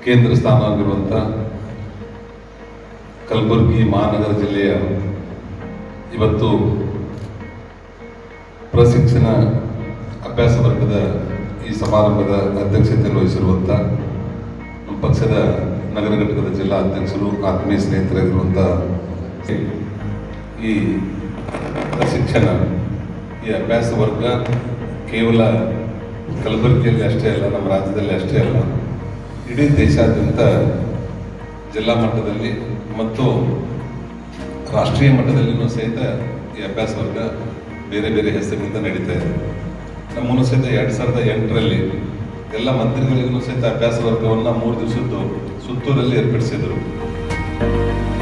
ಕೇಂದ್ರ ಸ್ಥಾನ ಆಗಿರುವಂಥ ಕಲಬುರಗಿ ಮಹಾನಗರ ಜಿಲ್ಲೆಯ ಇವತ್ತು ಪ್ರಶಿಕ್ಷಣ ಅಭ್ಯಾಸ ವರ್ಗದ ಈ ಸಮಾರಂಭದ ಅಧ್ಯಕ್ಷತೆಯನ್ನು ವಹಿಸಿರುವಂಥ ನಮ್ಮ ಪಕ್ಷದ ನಗರ ಘಟಕದ ಜಿಲ್ಲಾ ಅಧ್ಯಕ್ಷರು ಆತ್ಮೀಯ ಸ್ನೇಹಿತರಾಗಿರುವಂಥ ಈ ಪ್ರಶಿಕ್ಷಣ ಈ ಅಭ್ಯಾಸ ವರ್ಗ ಕೇವಲ ಕಲಬುರಗಿಯಲ್ಲಿ ಅಷ್ಟೇ ಅಲ್ಲ ನಮ್ಮ ರಾಜ್ಯದಲ್ಲಿ ಅಷ್ಟೇ ಅಲ್ಲ ಇಡೀ ದೇಶಾದ್ಯಂತ ಜಿಲ್ಲಾ ಮಟ್ಟದಲ್ಲಿ ಮತ್ತು ರಾಷ್ಟ್ರೀಯ ಮಟ್ಟದಲ್ಲಿನೂ ಸಹಿತ ಈ ಅಭ್ಯಾಸ ವರ್ಗ ಬೇರೆ ಬೇರೆ ಹೆಸರಿನಿಂದ ನಡೀತಾ ಇದೆ ನಮ್ಮನ್ನು ಸಹಿತ ಎರಡು ಸಾವಿರದ ಎಂಟರಲ್ಲಿ ಎಲ್ಲ ಮಂತ್ರಿಗಳಿಗೂ ಸಹಿತ ಅಭ್ಯಾಸ ವರ್ಗವನ್ನು ಮೂರು ದಿವಸದ್ದು ಸುತ್ತೂರಲ್ಲಿ ಏರ್ಪಡಿಸಿದರು